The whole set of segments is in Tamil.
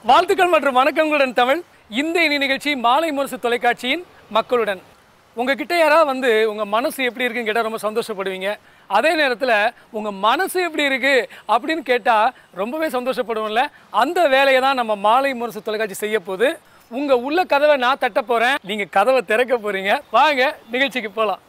வாழ்த்துக்கள் மற்றும் வணக்கங்களுடன் தமிழ் இந்த இனி நிகழ்ச்சி மாலை முரசு தொலைக்காட்சியின் மக்களுடன் உங்ககிட்ட யாராவது வந்து உங்கள் மனசு எப்படி இருக்குன்னு கேட்டால் ரொம்ப சந்தோஷப்படுவீங்க அதே நேரத்தில் உங்கள் மனசு எப்படி இருக்கு அப்படின்னு கேட்டால் ரொம்பவே சந்தோஷப்படுவோம்ல அந்த வேலையை தான் நம்ம மாலை முரசு தொலைக்காட்சி செய்ய போகுது உங்கள் உள்ள கதவை நான் தட்ட போகிறேன் நீங்கள் கதவை திறக்க போகிறீங்க வாங்க நிகழ்ச்சிக்கு போகலாம்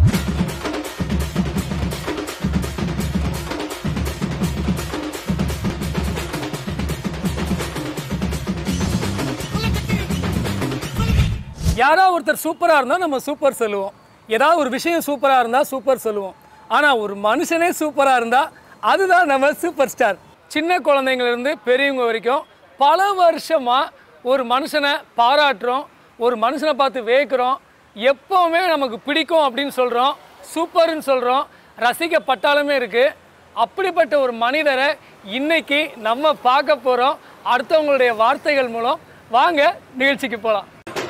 யாராவது ஒருத்தர் சூப்பராக இருந்தால் நம்ம சூப்பர் சொல்லுவோம் ஏதாவது ஒரு விஷயம் சூப்பராக இருந்தால் சூப்பர் சொல்லுவோம் ஆனால் ஒரு மனுஷனே சூப்பராக இருந்தால் அதுதான் நம்ம சூப்பர் ஸ்டார் சின்ன குழந்தைங்கள்லேருந்து பெரியவங்க வரைக்கும் பல வருஷமாக ஒரு மனுஷனை பாராட்டுறோம் ஒரு மனுஷனை பார்த்து வேக்கிறோம் எப்போவுமே நமக்கு பிடிக்கும் அப்படின்னு சொல்கிறோம் சூப்பர்னு சொல்கிறோம் ரசிக்கப்பட்டாலுமே இருக்குது அப்படிப்பட்ட ஒரு மனிதரை இன்னைக்கு நம்ம பார்க்க போகிறோம் அடுத்தவங்களுடைய வார்த்தைகள் மூலம் வாங்க நிகழ்ச்சிக்கு போகலாம்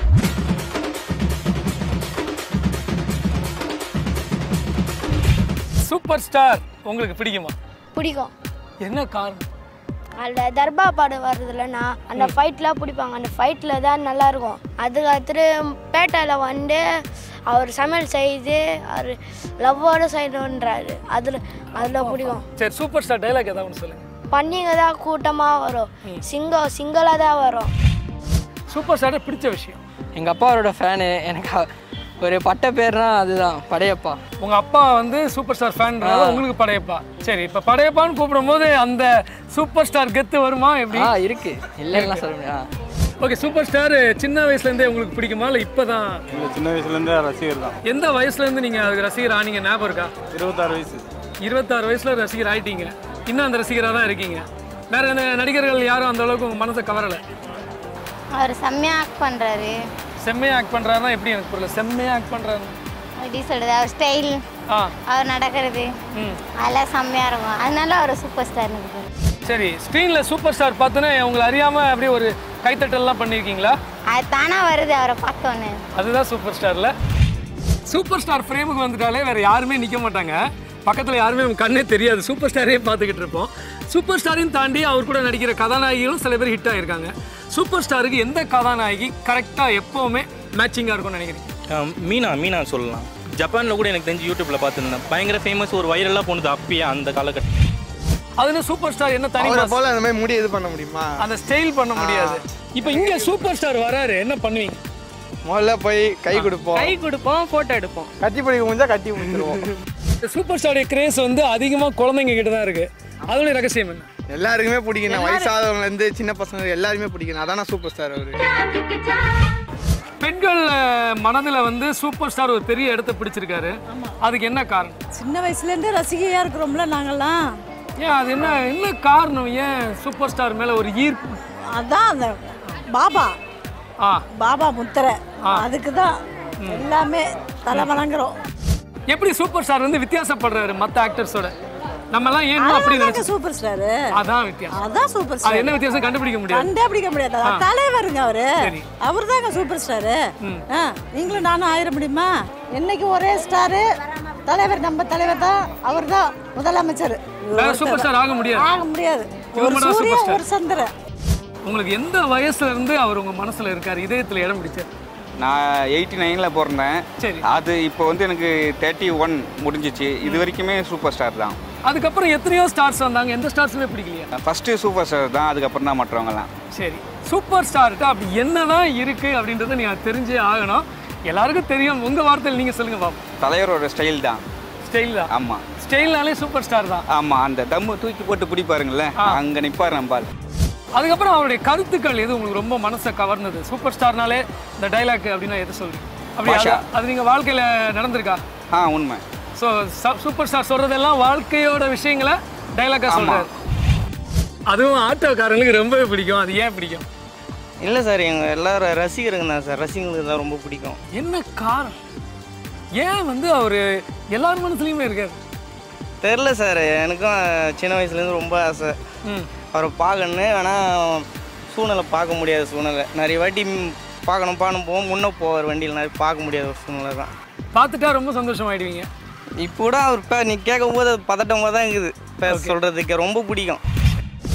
சூப்பர் ஸ்டார் உங்களுக்கு பிடிக்குமா பிடிக்கும் என்ன காரணம் அதில் தர்பா பாடம் வருதுலண்ணா அந்த ஃபைட்லாம் பிடிப்பாங்க அந்த ஃபைட்டில் தான் நல்லா இருக்கும் அதுக்கு அடுத்து பேட்டையில் வந்து அவர் சமையல் செய்து அவர் லவ்வோட செய்யணுன்றாரு அதில் அதில் பிடிக்கும் சரி சூப்பர் ஸ்டார் டைலாக் ஏதாவது ஒன்று சொல்லுங்க பன்னிங்க தான் கூட்டமாக வரும் சிங்கம் சிங்களாக தான் வரும் சூப்பர் ஸ்டாரை பிடிச்ச விஷயம் எங்கள் அப்பாவோட ஃபேனு எனக்கு அ- ஒரு பட்ட பேர்னா அதுதான் படையப்பா உங்க அப்பா வந்து சூப்பர் ஸ்டார் ஃபேன்றால உங்களுக்கு படையப்பா சரி இப்போ படையப்பான்னு கூப்பிடும்போது அந்த சூப்பர் ஸ்டார் கெத்து வருமா எப்படி ஆ இருக்கு இல்லைன்னா சொல்ல முடியாது ஓகே சூப்பர் ஸ்டார் சின்ன வயசுல இருந்தே உங்களுக்கு பிடிக்குமா இல்லை இப்போதான் இல்லை சின்ன வயசுலேருந்தே ரசிகர் தான் எந்த வயசுல இருந்து நீங்க அதுக்கு ரசிகர் ஆனீங்க ஞாபகம் இருக்கா இருபத்தாறு வயசு இருபத்தாறு வயசுல ரசிகர் ஆயிட்டீங்க இன்னும் அந்த ரசிகராக தான் இருக்கீங்க வேற எந்த நடிகர்கள் யாரும் அந்த அளவுக்கு உங்க மனசை கவரல அவர் செம்மையாக ஆக்ட் பண்ணுறாரு செம்மையா ஆக்ட் பண்றாருன்னா எப்படி எனக்கு புரியல செம்மையா ஆக்ட் பண்றாரு எப்படி சொல்கிறது அவர் ஸ்டைல் ஆ அவர் நடக்கிறது ம் அதெல்லாம் செம்மையாக இருக்கும் அதனால அவர் சூப்பர் ஸ்டார் எனக்கு சரி ஸ்க்ரீனில் சூப்பர் ஸ்டார் பார்த்தோன்னே உங்களை அறியாமல் அப்படியே ஒரு கைத்தட்டல்லாம் பண்ணியிருக்கீங்களா அது தானாக வருது அவரை பார்த்தோன்னே அதுதான் சூப்பர் ஸ்டாரில் சூப்பர் ஸ்டார் ஃப்ரேமுக்கு வந்துட்டாலே வேறு யாருமே நிற்க மாட்டாங்க பக்கத்தில் யாருமே நம்ம கண்ணே தெரியாது சூப்பர் ஸ்டாரே பார்த்துக்கிட்டு இருப்போம் சூப்பர் ஸ்டாரையும் தாண்டி அவர் கூட நடிக்கிற கதாநாயகிகளும் சில பேர் ஹிட் ஆகியிருக்காங்க சூப்பர் ஸ்டாருக்கு எந்த கதாநாயகி கரெக்டாக எப்போவுமே மேட்சிங்காக இருக்கும்னு நினைக்கிறீங்க ஆம், மீனா மீனா சொல்லலாம் ஜப்பானில் கூட எனக்கு தெரிஞ்சு யூடியூப்பில் பார்த்துருந்தேன் பயங்கர ஃபேமஸ் ஒரு வைரலாக போனது அப்பயே அந்த காலகட்டம் அதுல சூப்பர் ஸ்டார் என்ன தனி அவரை மாஸ்? போல அந்த மாதிரி முடி இது பண்ண முடியுமா அந்த ஸ்டைல் பண்ண முடியாது இப்போ இங்கே சூப்பர் ஸ்டார் வராரு என்ன பண்ணுவீங்க முதல்ல போய் கை கொடுப்போம் கை கொடுப்போம் ஃபோட்டோ எடுப்போம் கட்டி பிடிக்க முடிஞ்சா கட்டி முடிச்சிருவோம் சூப்பர் ஸ்டாருடைய கிரேஸ் வந்து அதிகமாக குழந்தைங்க கிட்ட தான் இருக்கு அதோட ரகசியம் என்ன எல்லாருக்குமே பிடிக்கணும் வயசாதவங்கல இருந்து சின்ன பசங்க எல்லாருமே பிடிக்கணும் அதான சூப்பர் ஸ்டார் அவரு பெண்கள் மனதில் வந்து சூப்பர் ஸ்டார் ஒரு பெரிய இடத்த பிடிச்சிருக்காரு அதுக்கு என்ன காரணம் சின்ன வயசுலேருந்தே ரசிகையாக இருக்கிறோம்ல நாங்கள்லாம் ஏன் அது என்ன என்ன காரணம் ஏன் சூப்பர் ஸ்டார் மேலே ஒரு ஈர்ப்பு அதான் அந்த பாபா ஆ பாபா முத்திரை அதுக்கு தான் எல்லாமே தலை வணங்குறோம் எப்படி சூப்பர் ஸ்டார் வந்து வித்தியாசப்படுறாரு மற்ற ஆக்டர்ஸோட நம்மலாம் ஏன் அப்படி அதாங்க நினைச்சு சூப்பர் ஸ்டாரு அதான் வித்தியாசம் அதான் சூப்பர் அது ஸ்டார் என்ன வித்தியாசம் கண்டுபிடிக்க முடியாது கண்டே பிடிக்க முடியாது அதான் தலைவருங்க அவரு சரி. அவர் தாங்க சூப்பர் ஸ்டாரு ஆ, நீங்களும் நானும் ஆயிர முடியுமா என்னைக்கு ஒரே ஸ்டாரு தலைவர் நம்ம தலைவர் தான் அவர் தான் முதலமைச்சர் வேற சூப்பர் ஸ்டார் ஆக முடியாது ஆக முடியாது இவர் ஒரு மட்டும் சூரியன் superstar. ஒரு சந்திரன் உங்களுக்கு எந்த வயசுல இருந்து அவர் உங்க மனசுல இருக்காரு இதயத்துல இடம் பிடிச்சார் நான் எயிட்டி நைனில் பிறந்தேன் சரி. அது இப்போ வந்து எனக்கு தேர்ட்டி ஒன் முடிஞ்சிச்சு இது வரைக்குமே சூப்பர் ஸ்டார் தான் அதுக்கப்புறம் எத்தனையோ ஸ்டார்ஸ் வந்தாங்க எந்த ஸ்டார்ஸுமே பிடிக்கலையா ஃபஸ்ட்டு சூப்பர் ஸ்டார் தான் அதுக்கப்புறம் தான் மற்றவங்கலாம் சரி சூப்பர் ஸ்டார்கிட்ட அப்படி என்னதான் இருக்கு அப்படின்றத நீங்க தெரிஞ்சே ஆகணும் எல்லாருக்கும் தெரியும் உங்க வார்த்தையில் நீங்க சொல்லுங்க பாப்போம் தலைவரோட ஸ்டைல் தான் ஸ்டைல் தான் ஆமாம் ஸ்டைல்னாலே சூப்பர் ஸ்டார் தான் ஆமாம் அந்த தம்மு தூக்கி போட்டு பிடிப்பாருங்களேன் அங்கே நிற்பார் நம்பால் அதுக்கப்புறம் அவருடைய கருத்துக்கள் எது உங்களுக்கு ரொம்ப மனசை கவர்ந்தது சூப்பர் ஸ்டார்னாலே இந்த டைலாக் அப்படின்னா எது சொல்றீங்க அப்படி அது- பாஷா. அது நீங்க வாழ்க்கையில நடந்திருக்கா ஆ உண்மை ஸோ சூப்பர் ஸ்டார் சொல்றதெல்லாம் வாழ்க்கையோட விஷயங்களை டைலாக்கா சொல்றாரு அதுவும் ஆட்டோக்காரங்களுக்கு ரொம்பவே பிடிக்கும் அது ஏன் பிடிக்கும் இல்லை சார் எங்கள் எல்லாரும் ரசிகருங்க தான் சார் ரசிகங்களுக்கு தான் ரொம்ப பிடிக்கும் என்ன காரணம் ஏன் வந்து அவர் எல்லார் மனசுலையுமே இருக்காரு தெரில சார் எனக்கும் சின்ன வயசுலேருந்து ரொம்ப ஆசை ம் அவரை பார்க்கணுன்னு ஆனால் சூழ்நிலை பார்க்க முடியாத சூழ்நிலை நிறைய வாட்டி ம், பார்க்கணும் பார்க்கணும் போவோம் முன்னே போவார் வண்டியில் நிறைய பார்க்க முடியாத ஒரு சூழ்நிலை தான் பார்த்துட்டா ரொம்ப சந்தோஷமாயிடுவீங்க இப்போ கூட அவர் பே நீ கேட்கும் போது அது பதட்டமாக தான் இருக்குது பேச சொல்கிறதுக்கு ரொம்ப பிடிக்கும்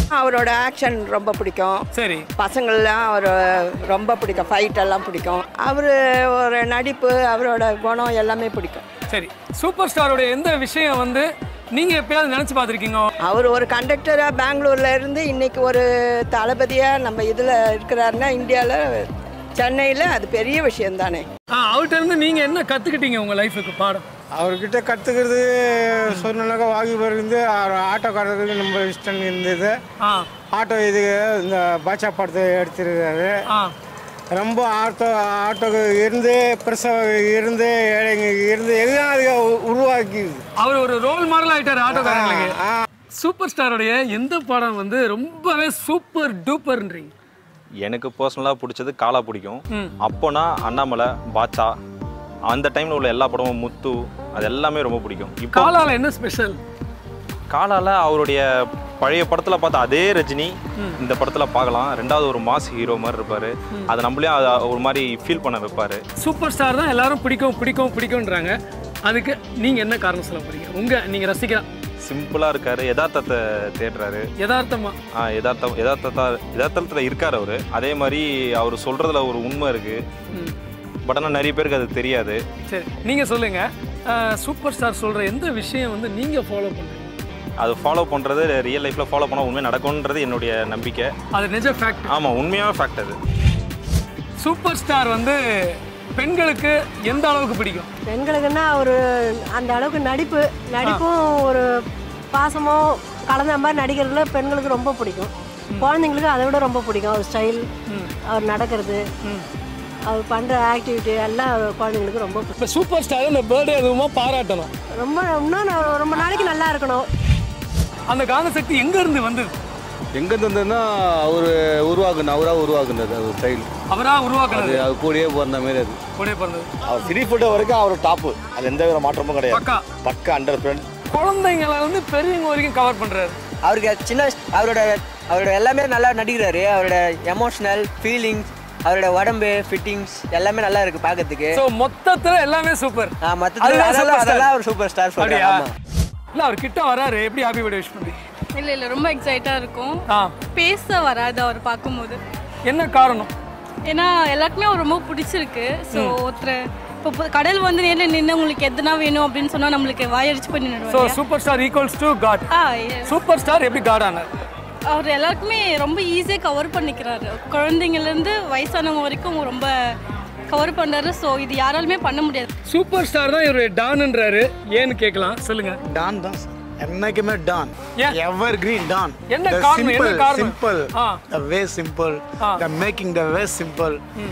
அவரோட ஆக்ஷன் ரொம்ப பிடிக்கும் சரி பசங்கள்லாம் அவர் ரொம்ப பிடிக்கும் ஃபைட் எல்லாம் பிடிக்கும் அவர் ஒரு நடிப்பு அவரோட குணம் எல்லாமே பிடிக்கும் சரி சூப்பர் ஸ்டாரோடைய எந்த விஷயம் வந்து நீங்க எப்பயாவது நினைச்சு பார்த்துருக்கீங்க அவர் ஒரு கண்டக்டராக பெங்களூர்ல இருந்து இன்னைக்கு ஒரு தளபதியாக நம்ம இதில் இருக்கிறாருன்னா இந்தியாவில் சென்னையில் அது பெரிய விஷயம் தானே அவர்கிட்ட இருந்து நீங்க என்ன கத்துக்கிட்டீங்க உங்க லைஃபுக்கு பாடம் அவர்கிட்ட கற்றுக்கிறது சொன்னாக்கா வாகிபர் இருந்து ஆட்டோக்காரருக்கு நம்ம இஷ்டம் இருந்தது ஆட்டோ இது இந்த பாட்சா படத்தை எடுத்திருக்காரு ரொம்ப ஆட்டோ ஆட்டோக்கு இருந்து பிரசவ இருந்து ஏழைங்க இருந்து எல்லாம் அது உருவாக்கி அவர் ஒரு ரோல் மாடல் ஆயிட்டாரு ஆட்டோக்காரங்களுக்கு சூப்பர் ஸ்டாரோடைய எந்த படம் வந்து ரொம்பவே சூப்பர் டூப்பர்ன்றீங்க எனக்கு பர்சனலாக பிடிச்சது காலா பிடிக்கும் அப்போனா அண்ணாமலை பாட்சா அந்த டைமில் உள்ள எல்லா படமும் முத்து அது எல்லாமே ரொம்ப பிடிக்கும் இப்போ காலால என்ன ஸ்பெஷல் காலால அவருடைய பழைய படத்தில் பார்த்த அதே ரஜினி இந்த படத்தில் பார்க்கலாம் ரெண்டாவது ஒரு மாஸ் ஹீரோ மாதிரி இருப்பார் அதை நம்மளையும் அதை ஒரு மாதிரி ஃபீல் பண்ண வைப்பார் சூப்பர் ஸ்டார் தான் எல்லாரும் பிடிக்கும் பிடிக்கும் பிடிக்கும்ன்றாங்க அதுக்கு நீங்க என்ன காரணம் சொல்ல போறீங்க உங்க நீங்க ரசிக்க சிம்பிளாக இருக்காரு யதார்த்தத்தை தேடுறாரு யதார்த்தமா ஆ யதார்த்தம் யதார்த்தத்தா யதார்த்தத்தில் இருக்கார் அவர் அதே மாதிரி அவர் சொல்கிறதுல ஒரு உண்மை இருக்குது பட் ஆனால் நிறைய பேருக்கு அது தெரியாது சரி நீங்க சொல்லுங்க சூப்பர் ஸ்டார் சொல்ற எந்த விஷயம் வந்து நீங்க ஃபாலோ பண்றீங்க அது ஃபாலோ பண்ணுறது ரியல் லைஃப்பில் ஃபாலோ பண்ணால் உண்மை நடக்கும்ன்றது என்னுடைய நம்பிக்கை அது நிஜ ஃபேக்ட் ஆமாம் உண்மையான ஃபேக்ட் அது சூப்பர் ஸ்டார் வந்து பெண்களுக்கு எந்த அளவுக்கு பிடிக்கும் பெண்களுக்குன்னா ஒரு அந்த அளவுக்கு நடிப்பு நடிப்பும் ஒரு பாசமும் கலந்த மாதிரி நடிக்கிறதுல பெண்களுக்கு ரொம்ப பிடிக்கும் குழந்தைங்களுக்கு அதை விட ரொம்ப பிடிக்கும் அவர் ஸ்டைல் அவர் நடக்கிறது அவர் பண்ணுற ஆக்டிவிட்டி எல்லாம் குழந்தைங்களுக்கு ரொம்ப பிடிக்கும் இப்போ சூப்பர் ஸ்டார் இந்த பர்த்டே அதுவுமா பாராட்டணும் ரொம்ப இன்னும் நான் ரொம்ப நாளைக்கு நல்லா இருக்கணும் அந்த காந்த சக்தி எங்க இருந்து வந்தது எங்கேருந்து வந்ததுன்னா அவர் உருவாக்குன அவராக உருவாக்குனது அது ஸ்டைல் அவரா உருவாக்குனது அது அது கூடயே பிறந்த மாதிரி அது கூட பிறந்தது அவர் ஃப்ரீ ஃபுட்டு வரைக்கும் அவர் டாப்பு அது எந்த வித மாற்றமும் கிடையாது பக்கா பக்கா ஹண்ட்ரட் ஃப்ரெண்ட் குழந்தைங்களை வந்து பெரியவங்க வரைக்கும் கவர் பண்றாரு அவருக்கு சின்ன அவரோட அவரோட எல்லாமே நல்லா நடிக்கிறாரு அவரோட எமோஷனல் ஃபீலிங்ஸ் அவரோட உடம்பு ஃபிட்டிங்ஸ் எல்லாமே நல்லா இருக்கு பார்க்கறதுக்கு ஸோ மொத்தத்துல எல்லாமே சூப்பர் மொத்தத்துல அதெல்லாம் அதெல்லாம் ஒரு சூப்பர் ஸ்டார் சொல்றேன் அப்படியா ஆமா இல்ல அவர் கிட்ட வராரு எப்படி ஹாப்பி பர்த்டே விஷ் பண்றீங்க இல்லை இல்லை ரொம்ப எக்ஸைட்டாக இருக்கும் ஆ பேச வராது அவர் பார்க்கும்போது என்ன காரணம் ஏன்னா எல்லாருக்குமே அவர் ரொம்ப பிடிச்சிருக்கு ஸோ ஒருத்தர் இப்போ பு- கடல் வந்து நேரில் நின்று உங்களுக்கு எதுனா வேணும் அப்படின்னு சொன்னால் நம்மளுக்கு வாயடிச்சு போய் ஸோ நின்றுடுவாங்க super star equals to god ஆ சூப்பர் ஸ்டார் எப்படி காட் ஆனார் அவர் எல்லாருக்குமே ரொம்ப ஈஸியாக கவர் பண்ணிக்கிறாரு குழந்தைங்கலேருந்து வயசானவங்க வரைக்கும் ரொம்ப கவர் பண்ணுறாரு ஸோ இது யாராலுமே பண்ண முடியாது சூப்பர் ஸ்டார் தான் இவரு டான்ன்றாரு ஏன்னு கேட்கலாம் சொல்லுங்க டான் தான் என்னைக்குமே டான் எவர் கிரீன் டான் என்ன காரணம்? என்ன காரணம்? சிம்பிள் ஆ. The way simple the making the way simple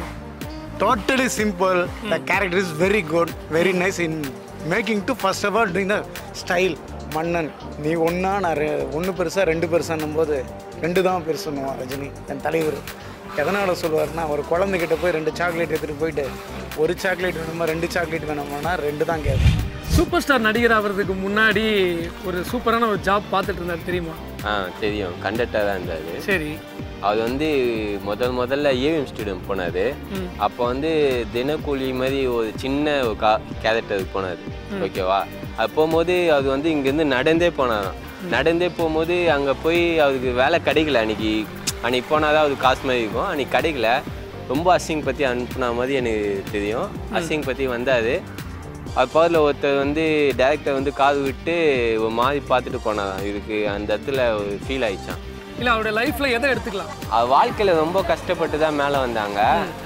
totally simple the character is very good very nice in making to first of all doing the style மன்னன் நீ ஒன்றா நான் ஒன்று பெருசாக ரெண்டு பெருசான்னும் போது ரெண்டு தான் பெருசுன்னுவான் ரஜினி என் தலைவர் எதனால் சொல்லுவார்னா ஒரு குழந்தைகிட்ட போய் ரெண்டு சாக்லேட் எடுத்துகிட்டு போயிட்டு ஒரு சாக்லேட் வேணுமா ரெண்டு சாக்லேட் வேணுமானா ரெண்டு தான் கேட்கும் சூப்பர் ஸ்டார் நடிகர் ஆகிறதுக்கு முன்னாடி ஒரு சூப்பரான ஒரு ஜாப் பார்த்துட்டு இருந்தார் தெரியுமா ஆ தெரியும் கண்டக்டராக தான் இருந்தார் சரி அது வந்து முதல் முதல்ல ஏவிஎம் ஸ்டூடியம் போனார் ம். அப்போ வந்து தினக்கூலி மாதிரி ஒரு சின்ன ஒரு கா கேரக்டருக்கு போனார் ம். ஓகேவா அது போகும்போது அது வந்து இங்கேருந்து நடந்தே போனாராம் நடந்தே போகும்போது அங்கே போய் அவருக்கு வேலை கிடைக்கல அன்னைக்கு அன்னைக்கு போனால் தான் அவருக்கு காசு மாதிரி இருக்கும் அன்னைக்கு கிடைக்கல ரொம்ப அசிங் பற்றி அனுப்புன மாதிரி எனக்கு தெரியும் அசிங் பற்றி வந்தார் அது பக்கத்தில் ஒருத்தர் வந்து டேரக்டர் வந்து காது விட்டு ஒரு மாதிரி பார்த்துட்டு போனாராம் இதுக்கு அந்த இடத்துல ஒரு ஃபீல் ஆயிடுச்சான் இல்ல அவருடைய லைஃப்ல எதை எடுத்துக்கலாம் அது வாழ்க்கையில் ரொம்ப கஷ்டப்பட்டு தான் மேலே வந்தாங்க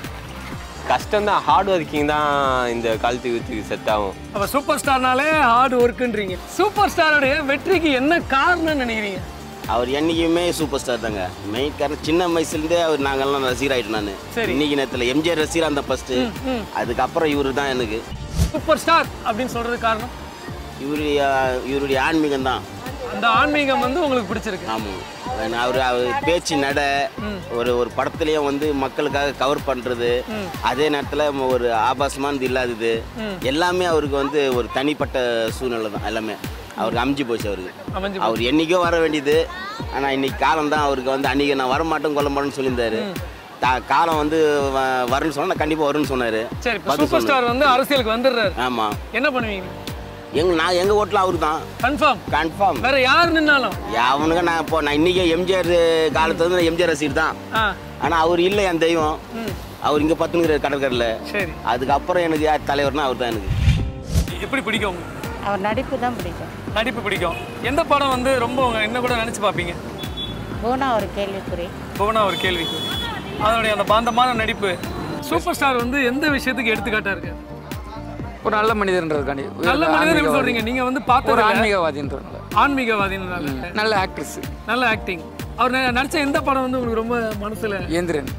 கஷ்டம்தான் ஹார்ட் ஒர்க்கிங் தான் இந்த காலத்து யூத்துக்கு செட் ஆகும் அப்ப சூப்பர் ஸ்டார்னாலே ஹார்ட் ஒர்க்குன்றீங்க சூப்பர் ஸ்டாரோடைய வெற்றிக்கு என்ன காரணம்னு நினைக்கிறீங்க அவர் என்னைக்குமே சூப்பர் ஸ்டார் தாங்க மெயின் காரணம் சின்ன வயசுலேருந்தே அவர் நாங்கெல்லாம் ரசிகர் ஆகிட்டேன் நான் சரி. இன்னைக்கு நேரத்தில் எம்ஜிஆர் ரசிகர் அந்த ஃபஸ்ட்டு ம். அதுக்கப்புறம் இவரு தான் எனக்கு சூப்பர் ஸ்டார் அப்படின்னு சொல்றது காரணம் இவருடைய இவருடைய ஆன்மீகம் தான் அந்த ஆன்மீகம் வந்து உங்களுக்கு பிடிச்சிருக்கு ஆமாம் அவர் அவர் பேச்சு நட ஒரு ஒரு படத்துலேயும் வந்து மக்களுக்காக கவர் பண்ணுறது ம். அதே நேரத்தில் ஒரு ஆபாசமானது இல்லாதது ம். எல்லாமே அவருக்கு வந்து ஒரு தனிப்பட்ட சூழ்நிலை தான் எல்லாமே அவருக்கு அமைஞ்சு போச்சு அவருக்கு அமைஞ்சு அவர் என்னைக்கோ வர வேண்டியது ஆனால் இன்னைக்கு காலம் தான் அவருக்கு வந்து அன்னைக்கு நான் வரமாட்டேன் கொல்ல மாட்டேன்னு சொல்லியிருந்தாரு தா காலம் வந்து வ- வரும்னு சொன்னா கண்டிப்பாக வரும்னு சொன்னார் சரி இப்போ சூப்பர் ஸ்டார் வந்து அரசியலுக்கு வந்துடுறாரு ஆமாம் என்ன பண்ணுவீங்க எங்க நான் எங்க ஓட்டுல அவரு தான் கன்ஃபார்ம் கன்ஃபார்ம் வேற யார் நின்னாலும் அவனுக்கு நான் இப்போ நான் இன்னைக்கு எம்ஜிஆர் காலத்துல இருந்து எம்ஜிஆர் ரசிகர் தான் ஆ ஆனா அவர் இல்லை என் தெய்வம் அவர் இங்க பத்துனுங்கிற கடற்கரையில் சரி அதுக்கப்புறம் எனக்கு யார் தலைவர்னா அவர் தான் எனக்கு எப்படி பிடிக்கும் உங்களுக்கு அவர் நடிப்பு தான் பிடிக்கும் நடிப்பு பிடிக்கும் எந்த படம் வந்து ரொம்ப உங்க என்ன கூட நினைச்சு பார்ப்பீங்க போனா ஒரு கேள்விக்குறி புவனா ஒரு கேள்விக்கு அதனுடைய அந்த பாந்தமான நடிப்பு சூப்பர் ஸ்டார் வந்து எந்த விஷயத்துக்கு எடுத்துக்காட்டா இருக்கு ஒரு நல்ல மனிதன்றதுக்காண்டி நல்ல மனிதன் எப்படி சொல்றீங்க நீங்க வந்து பார்த்த ஒரு ஆன்மீகவாதின்றதுனால ஆன்மீகவாதினால நல்ல ஆக்ட்ரஸ் நல்ல ஆக்டிங் அவர் ந- நடிச்ச எந்த படம் வந்து உங்களுக்கு ரொம்ப மனசுல ஏந்திரன்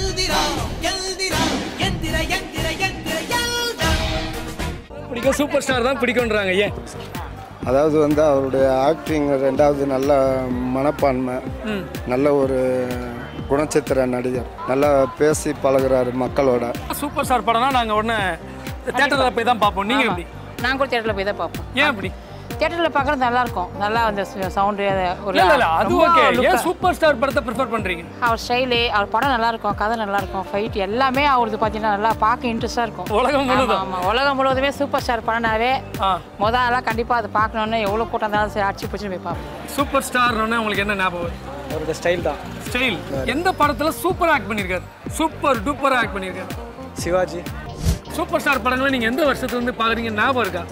பிடிக்கும் சூப்பர் ஸ்டார் தான் பிடிக்கும்ன்றாங்க ஏன் அதாவது வந்து அவருடைய ஆக்டிங் ரெண்டாவது நல்ல மனப்பான்மை ம். நல்ல ஒரு குணச்சித்திர நடிகர் நல்லா பேசி பழகுறாரு மக்களோட சூப்பர் ஸ்டார் படம்னா நாங்க உடனே தேட்டரில் போய் தான் பார்ப்போம் நீங்க எப்படி நான் கூட தேட்டரில் போய் தான் பார்ப்போம் ஏன் அப்படி தேட்டரில் பார்க்குறது நல்லா இருக்கும் நல்லா அந்த சவுண்டு ஒரு இல்ல இல்ல அது ரொம்ப ஓகே look-ஆ. ஏன் சூப்பர் ஸ்டார் படத்தை ப்ரிஃபர் பண்றீங்க அவர் ஸ்டைலு அவர் படம் நல்லா இருக்கும் கதை நல்லா இருக்கும் ஃபைட் எல்லாமே அவரது பார்த்தீங்கன்னா நல்லா பார்க்க இன்ட்ரெஸ்டாக இருக்கும் உலகம் முழுதும். ஆமா, ஆமா உலகம் முழுவதுமே சூப்பர் ஸ்டார் படம்னாவே முத ஆளாக கண்டிப்பாக அதை பார்க்கணுன்னு எவ்வளோ கூட்டம் இருந்தாலும் சரி அடிச்சு பிடிச்சி போய் பார்ப்போம் சூப்பர் ஸ்டார்னு உங்களுக்கு என்ன ஞாபகம் வருது? அவரோட ஸ்டைல் தான் ஸ்டைல் எந்த படத்துல சூப்பர் ஆக்ட் பண்ணிருக்காரு சூப்பர் டூப்பர் ஆக்ட் பண்ணிருக்காரு சிவாஜி சூப்பர் ஸ்டார் படங்களை நீங்க எந்த வருஷத்துல இருந்து பாக்குறீங்க ஞாபகம் இருக்கா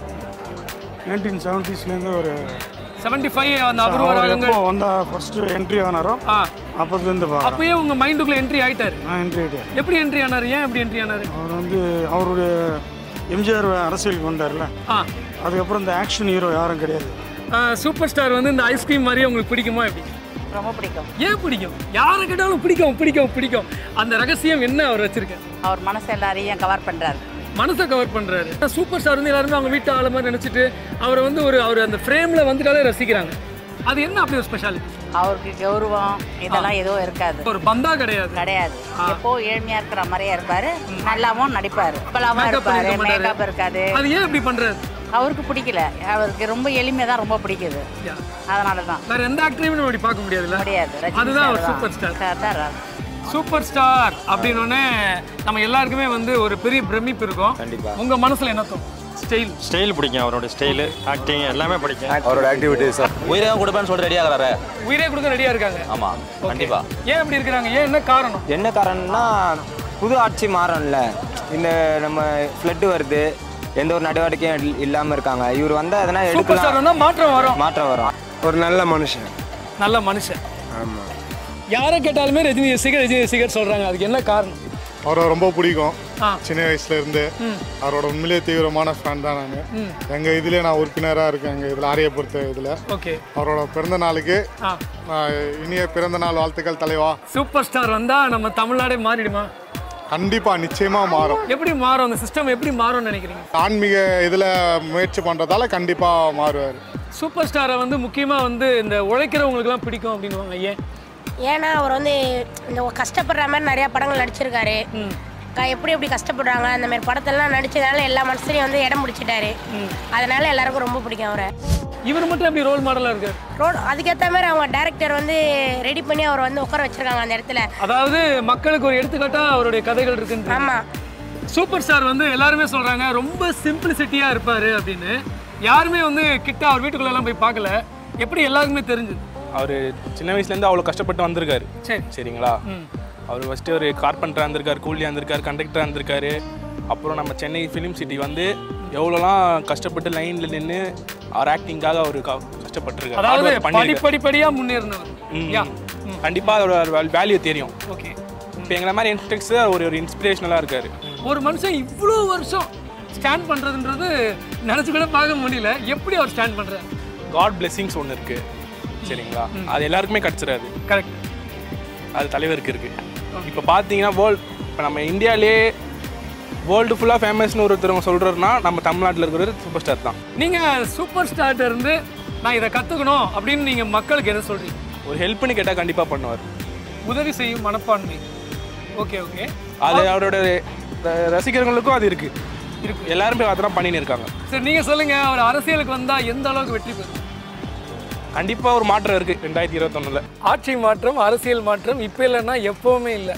நைன்டீன் செவன்டிஸ்லேருந்து ஒரு செவன்டி ஃபைவ் அந்த அவர் அவர் வராங்க எப்போ வந்தா ஃபர்ஸ்ட் என்ட்ரி ஆனாரோ அப்போதுலேருந்து பார்க்குறேன் அப்பயே உங்க மைண்டுக்குள்ள என்ட்ரி ஆயிட்டாரு நான் என்ட்ரி ஆகிட்டேன் எப்படி என்ட்ரி ஆனாரு ஏன் எப்படி என்ட்ரி ஆனாரு அவர் வந்து அவருடைய எம்ஜிஆர் அரசியலுக்கு வந்தார்ல ஆ அதுக்கப்புறம் இந்த ஆக்ஷன் ஹீரோ யாரும் கிடையாது சூப்பர் ஸ்டார் வந்து இந்த ஐஸ்கிரீம் மாதிரியே உங்களுக்கு பிடிக்குமா எப்படி ரொம்ப பிடிக்கும் ஏன் பிடிக்கும் யாரை கேட்டாலும் பிடிக்கும் பிடிக்கும் பிடிக்கும் அந்த ரகசியம் என்ன அவர் வச்சிருக்காரு அவர் மனசு எல்லாரையும் கவர் பண்ணுறாரு மனசை கவர் பண்றாரு சூப்பர் ஸ்டார் வந்து எல்லாருமே அவங்க வீட்டு ஆளு மாதிரி நினைச்சிட்டு அவரை வந்து ஒரு அவர் அந்த ஃப்ரேம்ல வந்துட்டாலே ரசிக்கிறாங்க அது என்ன அப்படி ஒரு ஸ்பெஷாலிட்டி அவருக்கு கௌரவம் இதெல்லாம் எதுவும் இருக்காது ஒரு பந்தா கிடையாது கிடையாது எப்போ ஏழ்மையா இருக்கிற மாதிரியே இருப்பாரு நல்லாவும் நடிப்பாரு இப்பலாவும் Makeup இருப்பாரு பண்ணிருக்க மாட்டாரு. மேக்கப் இருக்காது அது ஏன் இப்படி பண்றாரு அவருக்கு பிடிக்கல அவருக்கு ரொம்ப எளிமையா தான் ரொம்ப பிடிக்குது அதனால தான் வேற எந்த ஆக்டரையும் நம்ம இப்படி பார்க்க முடியாதுல்ல முடியாது ரஜினி அதுதான் sir ஒரு தான். சூப்பர் ஸ்டார் Sir தான் ராஜ். சூப்பர் ஸ்டார் அப்படின்னோடனே நம்ம எல்லாருக்குமே வந்து ஒரு பெரிய பிரமிப்பு இருக்கும் கண்டிப்பா. உங்க மனசுல என்ன தோணும் ஸ்டைல் ஸ்டைல் பிடிக்கும் அவரோட ஸ்டைலு ஆக்டிங் எல்லாமே பிடிக்கும் அவரோட ஆக்டிவிட்டீஸ் உயிரே கொடுப்பேன்னு சொல்லிட்டு ரெடி ஆகிறாரு உயிரே கொடுக்க ரெடியா இருக்காங்க ஆமா கண்டிப்பா ஏன் அப்படி இருக்கிறாங்க ஏன் என்ன காரணம் என்ன காரணம்னா புது ஆட்சி மாறும்ல இந்த நம்ம ஃப்ளட்டு வருது எந்த ஒரு நடவடிக்கையும் இல்லாமல் இருக்காங்க இவர் வந்தால் எதனா சூப்பர் ஸ்டார் வந்தா மாற்றம் வரும் மாற்றம் வரும் ஒரு நல்ல மனுஷன் நல்ல மனுஷன் ஆமாம் யாரை கேட்டாலுமே ரஜினி ரசிகர் ரஜினி ரசிகர் சொல்றாங்க அதுக்கு என்ன காரணம் அவரை ரொம்ப பிடிக்கும் ஆ. சின்ன வயசுல இருந்து ம். அவரோட உண்மையிலேயே தீவிரமான ஃபேன் தான் நான் ம். எங்க இதுலயே நான் உறுப்பினராக இருக்கேன் எங்க இதுல ஆரிய பொறுத்த இதுல ஓகே அவரோட பிறந்த நாளுக்கு ஆ. நான் இனிய பிறந்த நாள் வாழ்த்துக்கள் தலைவா சூப்பர் ஸ்டார் வந்தா நம்ம தமிழ்நாடே மாறிடுமா கண்டிப்பா நிச்சயமா மாறும் எப்படி மாறும் அந்த சிஸ்டம் எப்படி மாறும்னு நினைக்கிறீங்க ஆன்மீக இதுல முயற்சி பண்றதால கண்டிப்பா மாறுவார் சூப்பர் ஸ்டாரை வந்து முக்கியமா வந்து இந்த உழைக்கிறவங்களுக்குலாம் பிடிக்கும் அப்படின்னுவாங்க ஏன் ஏன்னா அவர் வந்து இந்த கஷ்டப்படுற மாதிரி நிறைய படங்கள் நடிச்சிருக்காரு க- எப்படி எப்படி கஷ்டப்படுறாங்க அந்த மாதிரி படத்தெல்லாம் நடிச்சதால எல்லா மனசுலையும் வந்து இடம் பிடிச்சிட்டாரு அதனால எல்லாருக்கும் ரொம்ப பிடிக்கும் அவரை இவர் மட்டும் எப்படி ரோல் மாடலா இருக்காரு ரோட் அதுக்கேற்ற மாதிரி அவங்க டேரக்டர் வந்து ரெடி பண்ணி அவரை வந்து உட்கார வச்சிருக்காங்க அந்த இடத்துல அதாவது மக்களுக்கு ஒரு எடுத்துக்காட்டா அவருடைய கதைகள் இருக்குன்னு ஆமா சூப்பர் ஸ்டார் வந்து எல்லாருமே சொல்றாங்க ரொம்ப சிம்பிளிசிட்டியா இருப்பாரு அப்படின்னு யாருமே வந்து கிட்ட அவர் வீட்டுக்குள்ள எல்லாம் போய் பார்க்கல எப்படி எல்லாருக்குமே தெரிஞ்சது அவர் சின்ன வயசுலேருந்து அவ்வளோ கஷ்டப்பட்டு வந்திருக்காரு சரி சரிங்களா ம். அவர் ஃபஸ்ட்டு ஒரு கார்பெண்டராக இருந்திருக்காரு கூலியாக இருந்திருக்காரு கண்டக்டராக இருந்திருக்காரு அப்புறம் நம்ம சென்னை ஃபிலிம் சிட்டி வந்து எவ்வளோலாம் கஷ்டப்பட்டு லைனில் நின்று அவர் ஆக்டிங்காக அவர் க- கஷ்டப்பட்டிருக்காரு Hard அதாவது work பண்ணியிருக்காரு. படிப்படிப்படியா முன்னேறினவர் ம். யா கண்டிப்பா அதோட வேல்யூ தெரியும் ஓகே இப்போ எங்களை மாதிரி யங்ஸ்டர்ஸ் ஒரு ஒரு இன்ஸ்பிரேஷனலாக இருக்காரு ஒரு மனுஷன் இவ்வளோ வருஷம் ஸ்டாண்ட் பண்றதுன்றது நினைச்சு கூட பார்க்க முடியல எப்படி அவர் ஸ்டாண்ட் பண்றாரு காட் பிளெஸிங்ஸ் ஒன்று இருக்கு சரிங்களா அது எல்லாருக்குமே கிடச்சிடாது கரெக்ட் அது தலைவருக்கு இருக்கு இப்போ பார்த்தீங்கன்னா வேர்ல்ட் இப்போ நம்ம இந்தியாவிலே வேர்ல்டு ஃபுல்லாக ஃபேமஸ்னு ஒருத்தர் சொல்கிறோன்னா நம்ம தமிழ்நாட்டில் இருக்கிற சூப்பர் ஸ்டார் தான் நீங்க சூப்பர் ஸ்டார்ட்ட இருந்து நான் இதை கத்துக்கணும் அப்படின்னு நீங்க மக்களுக்கு என்ன சொல்றீங்க ஒரு ஹெல்ப்னு கேட்டால் கண்டிப்பாக பண்ணுவார் உதவி செய்யும் மனப்பான்மை ஓகே ஓகே அது அவரோட ர- ரசிகர்களுக்கும் அது இருக்கு இருக்கு எல்லாருமே அதெல்லாம் பண்ணின்னு இருக்காங்க சரி நீங்க சொல்லுங்க அவர் அரசியலுக்கு வந்தா எந்த அளவுக்கு வெற்றி பெறும் கண்டிப்பாக ஒரு மாற்றம் இருக்கு ரெண்டாயிரத்தி இருபத்தொன்னுல ஆட்சி மாற்றம் அரசியல் மாற்றம் இப்போ இல்லைன்னா எப்பவுமே இல்லை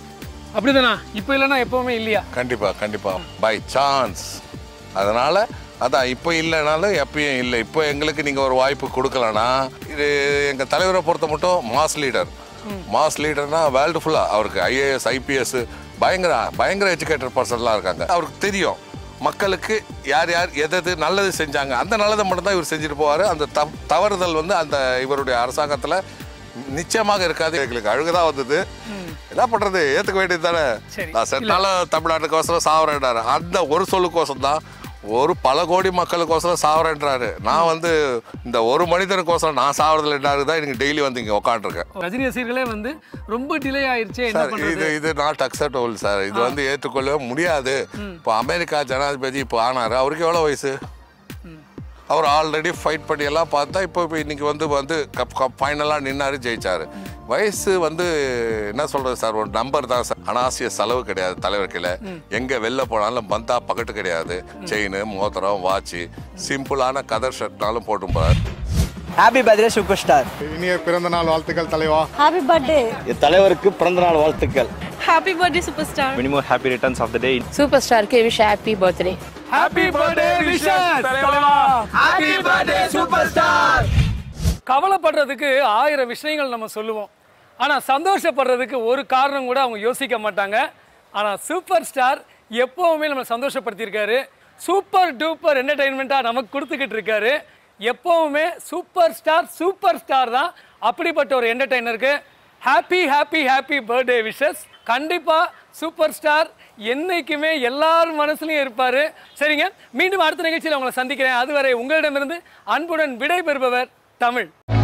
அப்படிதானா இப்போ இல்லைன்னா எப்பவுமே இல்லையா கண்டிப்பா கண்டிப்பா பை சான்ஸ் அதனால அதான் இப்போ இல்லைனாலும் எப்பயும் இல்லை இப்போ எங்களுக்கு நீங்கள் ஒரு வாய்ப்பு கொடுக்கலனா இது எங்கள் தலைவரை பொறுத்த மட்டும் மாஸ் லீடர் மாஸ் லீடர்னா வேர்ல்டு ஃபுல்லாக அவருக்கு ஐஏஎஸ் ஐபிஎஸ் பயங்கர பயங்கர எஜுகேட்டட் பர்சன்லாம் இருக்காங்க அவருக்கு தெரியும் மக்களுக்கு யார் யார் எது எது நல்லது செஞ்சாங்க அந்த நல்லதை மட்டும்தான் இவர் செஞ்சுட்டு போவார் அந்த தவ தவறுதல் வந்து அந்த இவருடைய அரசாங்கத்தில் நிச்சயமாக இருக்காது எங்களுக்கு அழுகுதான் வந்தது என்ன பண்றது ஏத்துக்க வேண்டியது தானே நான் செத்தாலும் தமிழ்நாட்டுக்கோசரம் சாவரேன்றாரு அந்த ஒரு சொல்லுக்கோசம் தான் ஒரு பல கோடி மக்களுக்கோசரம் சாவரேன்றாரு நான் வந்து இந்த ஒரு மனிதனுக்கோசரம் நான் சாவறதுல என்ன தான் எனக்கு டெய்லி வந்து இங்கே உட்காந்துருக்கேன் ரஜினி ரசிகர்களே வந்து ரொம்ப டிலே ஆயிருச்சே என்ன சார் இது பண்றது இது நாட் அக்செப்டபிள் சார் இது வந்து ஏற்றுக்கொள்ளவே முடியாது இப்போ அமெரிக்கா ஜனாதிபதி இப்போ ஆனாரு அவருக்கு எவ்வளோ வயசு அவர் ஆல்ரெடி ஃபைட் பண்ணி எல்லாம் பார்த்தா இப்போ இப்போ இன்னைக்கு வந்து வந்து கப் கப் ஃபைனலாக நின்னாரு ஜெயிச்சாரு வயசு வந்து என்ன சொல்றது சார் ஒரு நம்பர் தான் சார் அனாவசிய செலவு கிடையாது தலைவர்கில எங்க வெளில போனாலும் பந்தா பக்கெட்டு கிடையாது செயின் மோதிரம் வாட்ச் சிம்பிளான கதர் ஷர்ட்னாலும் போட்டும் போறார் ஹாப்பி பர்த்டே சூப்பர் ஸ்டார் இனிய பிறந்த நாள் வாழ்த்துக்கள் தலைவா ஹாப்பி பர்த்டே என் தலைவருக்கு பிறந்த நாள் வாழ்த்துக்கள் happy birthday super star minimum happy returns of the day super ஸ்டாருக்கு wish happy birthday happy birthday wishes தலைவா ஹாப்பி பர்த்டே சூப்பர் ஸ்டார் கவலைப்படுறதுக்கு ஆயிரம் விஷயங்கள் நம்ம சொல்லுவோம் ஆனால் சந்தோஷப்படுறதுக்கு ஒரு காரணம் கூட அவங்க யோசிக்க மாட்டாங்க ஆனால் சூப்பர் ஸ்டார் எப்போவுமே நம்ம சந்தோஷப்படுத்தியிருக்காரு சூப்பர் டூப்பர் என்டர்டைன்மெண்ட்டாக நமக்கு கொடுத்துக்கிட்டு இருக்காரு எப்போவுமே சூப்பர் ஸ்டார் சூப்பர் ஸ்டார் தான் அப்படிப்பட்ட ஒரு என்டர்டைனருக்கு happy happy happy birthday wishes கண்டிப்பாக சூப்பர் ஸ்டார் என்னைக்குமே எல்லார் மனசுலையும் இருப்பார் சரிங்க மீண்டும் அடுத்த நிகழ்ச்சியில் உங்களை சந்திக்கிறேன் அதுவரை உங்களிடமிருந்து அன்புடன் விடை பெறுபவர் தமிழ்